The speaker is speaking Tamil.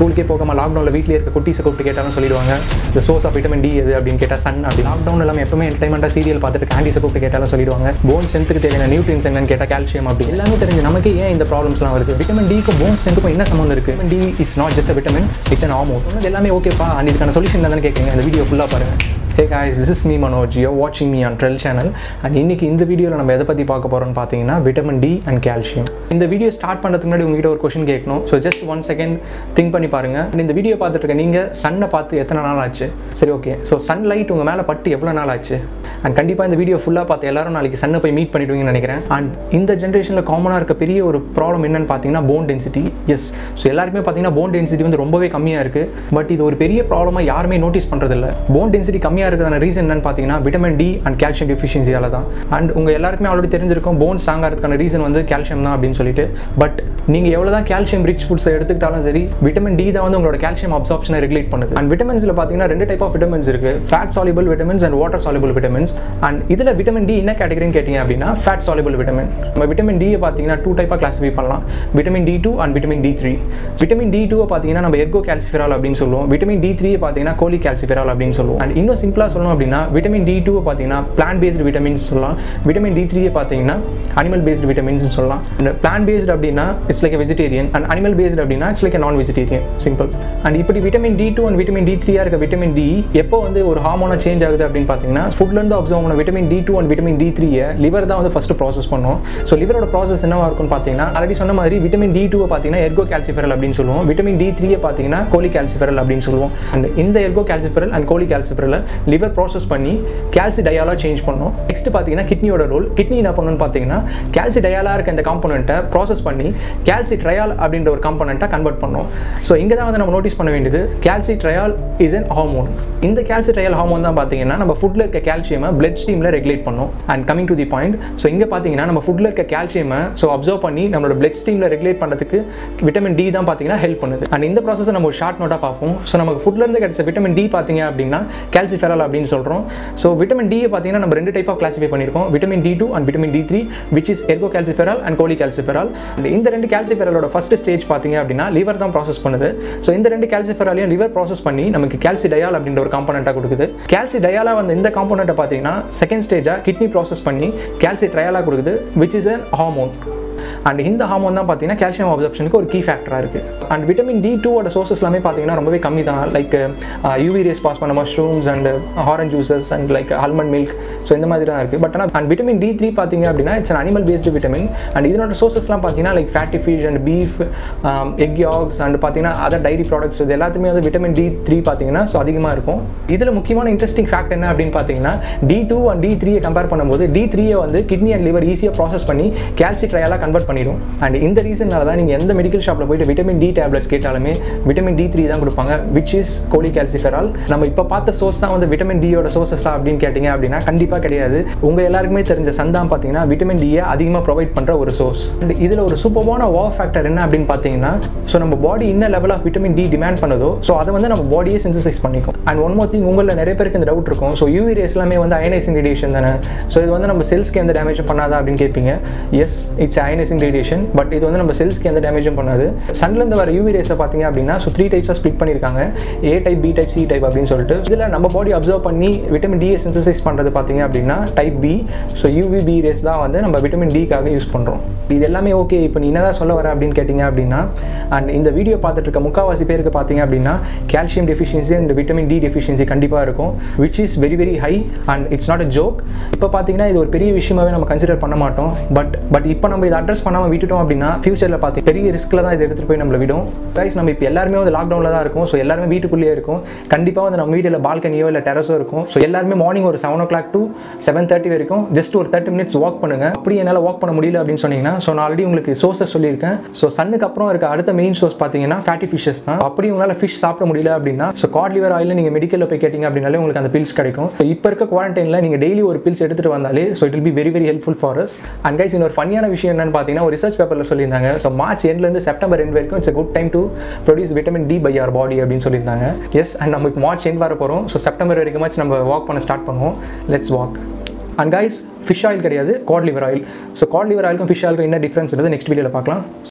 ஸ்கூலுக்கே போகாமல் லாக்டவுனில் வீட்டிலே இருக்க குட்டீஸை கூப்பிட்டு கேட்டாலும் சொல்லிடுவாங்க இந்த சோர்ஸ் ஆஃப் விட்டமின் டி எது அப்படின்னு கேட்டால் சன் அப்படி லாக்டவுன் இல்லாமல் எப்பவுமே என்டர்டைன்மெண்ட்டாக சீரியல் பார்த்துட்டு கேண்டீஸை கூப்பிட்டு கேட்டாலும் சொல்லிடுவாங்க போன் ஸ்ட்ரென்த்துக்கு தேவையான நியூட்ரியன்ஸ் என்னன்னு கேட்டால் கால்சியம் அப்படி எல்லாமே தெரிஞ்சு நமக்கு ஏன் இந்த ப்ராப்ளம்ஸ்லாம் வருது விட்டமின் டிக்கும் போன் ஸ்ட்ரென்த்துக்கும் என்ன சம்மந்தம் இருக்குது vitamin D is not just vitamin it's an hormone சொன்னது எல்லாமே ஓகேப்பா அண்ட் இதுக்கான சொல்யூஷன் தானே கேட்குறீங்க அந்த வீடியோ ஃபுல்லாக பாருங்கள் hey guys this is me Manoj you வாட்சிங் மீ on ட்ரெல் சேனல் அண்ட் இன்னைக்கு இந்த வீடியோவில் நம்ம எதை பற்றி பார்க்க போகிறோம்னு பார்த்தீங்கன்னா விட்டமின் டி அண்ட் கால்சியம் இந்த வீடியோ ஸ்டார்ட் பண்ணுறதுக்கு முன்னாடி உங்ககிட்ட ஒரு கொஷின் கேட்கணும் so just one second think பண்ணி பாருங்க And இந்த வீடியோ பார்த்துட்டு இருக்க நீங்கள் சன்னை பார்த்து எத்தனை நாள் ஆச்சு சரி ஓகே ஸோ சன் லைட் உங்கள் மேலே பட்டு எவ்வளோ நாள் ஆச்சு அண்ட் கண்டிப்பாக இந்த வீடியோ ஃபுல்லாக பார்த்து எல்லாரும் நாளைக்கு சன்னை போய் மீட் பண்ணிடுவீங்கன்னு நினைக்கிறேன் அண்ட் இந்த ஜென்ரேஷனில் காமனாக இருக்க பெரிய ஒரு ப்ராப்ளம் என்னன்னு பார்த்தீங்கன்னா போன் டென்சிட்டி எஸ் ஸோ எல்லாருக்குமே பார்த்தீங்கன்னா போன் டென்சிட்டி வந்து ரொம்பவே கம்மியாக இருக்குது பட் இது ஒரு பெரிய ப்ராப்ளமாக யாருமே நோட்டீஸ் பண்ணுறதில்ல போன் டென்சிட்டி கம்மியாக இருக்கிறதான ரீசன் என்னன்னு பார்த்தீங்கன்னா விட்டமின் டி அண்ட் கால்சியம் டெஃபிஷியன்சியால தான் அண்ட் உங்கள் எல்லாருக்குமே ஆல்ரெடி தெரிஞ்சிருக்கும் போன் ஸ்ட்ராங் ஆகிறதுக்கான ரீசன் வந்து கால்சியம் தான் அப்படின்னு சொல்லிட்டு பட் நீங்கள் எவ்வளோ தான் கால்சியம் ரிச் ஃபுட்ஸை எடுத்துக்கிட்டாலும் சரி விட்டமின் டி தான் வந்து உங்களோட கால்சியம் அப்சார்ப்ஷனை ரெகுலேட் பண்ணுது அண்ட் விட்டமின்ஸில் பார்த்தீங்கன்னா ரெண்டு டைப் ஆஃப் விட்டமின்ஸ் இருக்குது fat soluble vitamins and water soluble vitamins and இதில் விட்டமின் டி என்ன கேட்டகரின்னு கேட்டிங்க அப்படின்னா ஃபேட் சாலிபிள் விட்டமின் நம்ம விட்டமின் டியை பார்த்தீங்கன்னா டூ டைப்பாக கிளாஸிஃபை பண்ணலாம் vitamin D two and vitamin D three vitamin D டூவை பார்த்தீங்கன்னா நம்ம எர்கோ கால்சிஃபெரால் அப்படின்னு சொல்லுவோம் விட்டமின் டி த்ரீயை பார்த்தீங்கன்னா கோலி கால்சிஃபெரால் அப்படின்னு சொல்லுவோம் அண்ட் இன்னும் சிம்பிளாக சொல்லணும் அப்படின்னா விட்டமின் டி டூவை பார்த்தீங்கன்னா பிளான் பேஸ்டு விட்டமின்ஸ் சொல்லலாம் விட்டமின் டி த்ரீயை பார்த்தீங்கன்னா அனிமல் பேஸ்டு விட்டமின்ஸ் சொல்லலாம் அண்ட் பிளான் பேஸ்டு அப்படின்னா it's like vegetarian and animal based அப்படின்னா it's like non vegetarian simple and இப்படி vitamin D two and vitamin D த்ரீயாக இருக்க விட்டமின் டி எப்போ வந்து ஒரு ஹார்மோனாக சேஞ்ச் ஆகுது அப்படின்னு பார்த்தீங்கன்னா ஃபுட்லேருந்து அப்சர்வ் பண்ண vitamin D two and vitamin D த்ரீயை லிவர் தான் வந்து ஃபஸ்ட்டு ப்ராசஸ் பண்ணும் ஸோ லிவரோட ப்ராசஸ் என்னவா இருக்கும்னு பார்த்தீங்கன்னா ஆல்ரெடி சொன்ன மாதிரி விட்டமின் டி டூவை பார்த்தீங்கன்னா எர்கோ கால்சிஃபெரல் அப்படின்னு சொல்லுவோம் விட்டமின் டி த்ரீயை பார்த்தீங்கன்னா கோலி கால்சிஃபெரல் அப்படின்னு சொல்லுவோம் அண்ட் இந்த எர்கோ கால்சிஃபெரல் அண்ட் கோலி கால்சிஃபெரலை லிவர் ப்ராசஸ் பண்ணி கால்சி டயாலாக சேஞ்ச் பண்ணும் நெக்ஸ்ட் பார்த்தீங்கன்னா கிட்னியோட ரோல் கிட்னி என்ன பண்ணணும்னு பார்த்தீங்கன்னா கால்சி டயாலாக இருக்க இந்த காம்பனண்ட்டை ப்ராசஸ் பண்ணி கால்சி ட்ரையால் அப்படின்ற ஒரு காம்பனண்ட்டை கன்வெர்ட் பண்ணும் ஸோ இங்கே தான் வந்து நம்ம நோட்டீஸ் பண்ண வேண்டியது calcitriol is an hormone இந்த கால்சி ட்ரையால் ஹார்மோன் தான் பார்த்தீங்கன்னா நம்ம ஃபுட்டில் இருக்க கால்சியமை பிளட் ஸ்ட்ரீமில் ரெகுலேட் பண்ணும் and coming to the point so இங்கே பார்த்தீங்கன்னா நம்ம ஃபுட்டில் இருக்க கால்சியமை ஸோ அப்சர்வ் பண்ணி நம்மளோட பிளட் ஸ்ட்ரீமில் ரெகுலேட் பண்ணுறதுக்கு விட்டமின் டி தான் பார்த்தீங்கன்னா ஹெல்ப் பண்ணுது அண்ட் இந்த ப்ராசஸை நம்ம ஒரு ஷார்ட் நோட்டாக பார்ப்போம் ஸோ நமக்கு ஃபுட்லேருந்து கிடைச்ச விட்டமின் டி பார்த்தீங்க அப்படின்னா கால்சிஃபெரல் அப்படின்னு சொல்கிறோம் ஸோ விட்டமின் டியை பார்த்தீங்கன்னா நம்ம ரெண்டு டைப் ஆஃப் கிளாஸிஃபை பண்ணியிருக்கோம் vitamin D two and vitamin D three which is ergocalciferol and cholecalciferol and இந்த ரெண்டு கால்சிஃபெரலோட ஃபர்ஸ்ட் ஸ்டேஜ் பார்த்தீங்க அப்படின்னா லிவர் தான் ப்ராசஸ் பண்ணுது ஸோ இந்த ரெண்டு கால்சிஃபெராலையும் லிவர் ப்ராசஸ் பண்ணி நமக்கு கால்சி டயால் அப்படின்ற ஒரு காம்பனண்ட்டாக கொடுக்குது கால்சி டயாலா வந்து இந்த காம்பனண்ட்டை பார்த்தீங்கன்னா செகண்ட் ஸ்டேஜாக கிட்னி ப்ராசஸ் பண்ணி கால்சி ட்ரையாலாக கொடுக்குது which is an hormone and இந்த ஹார்மோன் தான் பார்த்தீங்கன்னா கால்சியம் அப்சர்ப்ஷனுக்கு ஒரு கீ ஃபேக்டராக இருக்குது அண்ட் விட்டமின் டி டூவோட சோர்சஸ் எல்லாமே பார்த்தீங்கன்னா ரொம்பவே கம்மி தான் லைக் யூவி ரேஸ் பாஸ் பண்ண mushrooms and orange juices and like almond milk so இந்த மாதிரி தான் இருக்குது பட் ஆனால் அண்ட் விட்டமின் டி த்ரீ பார்த்தீங்க அப்படின்னா it's animal based vitamin and இதனோட சோர்சஸ்லாம் பார்த்தீங்கன்னா like fatty fish and beef egg yolks and பார்த்தீங்கன்னா அதர் டைரி ப்ராடக்ட்ஸ் இது எல்லாத்துமே வந்து விட்டமின் டி த்ரீ பார்த்தீங்கன்னா ஸோ அதிகமாக இருக்கும் இதில் முக்கியமான இன்ட்ரெஸ்டிங் ஃபேக்ட் என்ன அப்படின்னு பார்த்தீங்கன்னா டி டூ அண்ட் டி த்ரீயை கம்பேர் பண்ணும்போது டி த்ரீயை வந்து கிட்னி அண்ட் லிவர் ஈஸியாக ப்ராசஸ் பண்ணி கால்சி ட்ரையாலாக கன்வெர்ட் பண்ணிடும் அண்ட் இந்த ரீசனால தான் நீங்கள் எந்த மெடிக்கல் ஷாப்பில் போயிட்டு விட்டமின் டி டேப்லெட்ஸ் கேட்டாலுமே விட்டமின் டி த்ரீ தான் கொடுப்பாங்க விச் இஸ் கோலி கால்சிஃபெரால் நம்ம இப்போ பார்த்த சோர்ஸ் தான் வந்து விட்டமின் டியோட சோர்சஸா அப்படின்னு கேட்டிங்க அப்படின்னா கண்டிப்பாக கிடையாது உங்கள் எல்லாருக்குமே தெரிஞ்ச சந்தான் பார்த்தீங்கன்னா விட்டமின் டியை அதிகமாக ப்ரொவைட் பண்ணுற ஒரு சோர்ஸ் அண்ட் இதில் ஒரு சூப்பரான வா ஃபேக்டர் என்ன அப்படின்னு பார்த்தீங்கன்னா ஸோ நம்ம பாடி என்ன level of vitamin D demand பண்ணுதோ ஸோ அதை வந்து நம்ம பாடியே சிந்தசைஸ் பண்ணிக்கும் அண்ட் ஒன் மோர் திங் உங்களில் நிறைய பேருக்கு இந்த டவுட் இருக்கும் ஸோ யூவி ரேஸ் எல்லாமே வந்து அயனைசிங் ரேடியேஷன் தானே ஸோ இது வந்து நம்ம செல்ஸ்க்கு எந்த டேமேஜும் பண்ணாதா அப்படின்னு கேட்பீங்க yes it's ionising radiation but இது வந்து நம்ம செல்ஸ்க்கு எந்த டேமேஜும் பண்ணாது சன்லேருந்து வர யூவி ரேஸை பார்த்தீங்க அப்படின்னா ஸோ த்ரீ டைப்ஸாக ஸ்பிட் பண்ணியிருக்காங்க A type B type C type அப்படின்னு சொல்லிட்டு இதில் நம்ம பாடி அப்சர்வ் பண்ணி விட்டமின் டியை சிந்தசைஸ் பண்ணுறது பார்த்தீங்க அப்படின்னா type B so UV B rays தான் வந்து நம்ம விட்டமின் டிக்காக யூஸ் பண்ணுறோம் இது எல்லாமே ஓகே இப்போ நீ என்னதான் சொல்ல வர அப்படின்னு கேட்டிங்க அப்படின்னா அண்ட் இந்த வீடியோ பார்த்துட்டு இருக்க முக்கால்வாசி பேருக்கு பார்த்தீங்க அப்படின்னா calcium deficiency and vitamin D deficiency கண்டிப்பாக இருக்கும் which is very very high and it's not a joke இப்போ பார்த்தீங்கன்னா இது ஒரு பெரிய விஷயமாவே நம்ம கன்சிடர் பண்ண மாட்டோம் பட் பட் இப்போ நம்ம இதை அட்ரஸ் பண்ணாமல் விட்டுட்டோம் அப்படின்னா ஃபியூச்சரில் பார்த்து பெரிய ரிஸ்க்கில் தான் இதை எடுத்துகிட்டு போய் நம்மளை விடும் கைஸ் நம்ம இப்போ எல்லாருமே வந்து லாக்டவுனில் தான் இருக்கும் ஸோ எல்லாருமே வீட்டுக்குள்ளேயே இருக்கும் கண்டிப்பாக வந்து நம்ம வீட்டில் பால்கனியோ இல்லை டெரஸோ இருக்கும் ஸோ எல்லாருமே மார்னிங் ஒரு seven o'clock to seven thirty வரைக்கும் ஜஸ்ட் ஒரு தேர்ட்டி மினிட்ஸ் வாக் பண்ணுங்க அப்படி என்னால் வாக் பண்ண முடியல அப்படின்னு சொன்னீங்கன்னா ஸோ நான் ஆல்ரெடி உங்களுக்கு சோர்ஸஸ் சொல்லியிருக்கேன் ஸோ சன்னுக்கு அப்புறம் இருக்க அடுத்த மெயின் சோர்ஸ் பார்த்தீங்கன்னா ஃபேட்டி ஃபிஷஸ் தான் அப்படி உங்களால் ஃபிஷ் சாப்பிட முடியல அப்படின்னா ஸோ காட் லிவர் ஆயில் நீங்கள் மெடிக்கலில் போய் கேட்டிங்க அப்படின்னாலே உங்களுக்கு அந்த பில்ஸ் கிடைக்கும் ஸோ இப்போ இருக்க குவாரண்டைனில் நீங்கள் டெய்லி ஒரு பில்ஸ் எடுத்துகிட்டு வந்தாலே so it will be very very helpful for us and guys இன்னொரு ஃபன்னியான விஷயம் என்னன்னு பார்த்தீங்கன்னா ஒரு ரிசர்ச் பேப்பரில் சொல்லியிருந்தாங்க ஸோ மார்ச் எண்ட்லேருந்து செப்டம்பர் எண்ட் வரைக்கும் it's good time to produce vitamin D by our body அப்படின்னு சொல்லியிருந்தாங்க எஸ் அண்ட் நம்ம இப்போ மார்ச் எண்ட் வர போகிறோம் ஸோ செப்டம்பர் வரைக்குமாச்சு நம்ம வாக் பண்ண ஸ்டார்ட் பண்ணுவோம் let's walk and guys fish oil கிடையாது cod liver oil so cod liver ஆயிலுக்கும் ஃபிஷ் ஆயிலுக்கும் என்ன டிஃப்ரென்ஸ் நெக்ஸ்ட் வீடியோவில் பார்க்கலாம்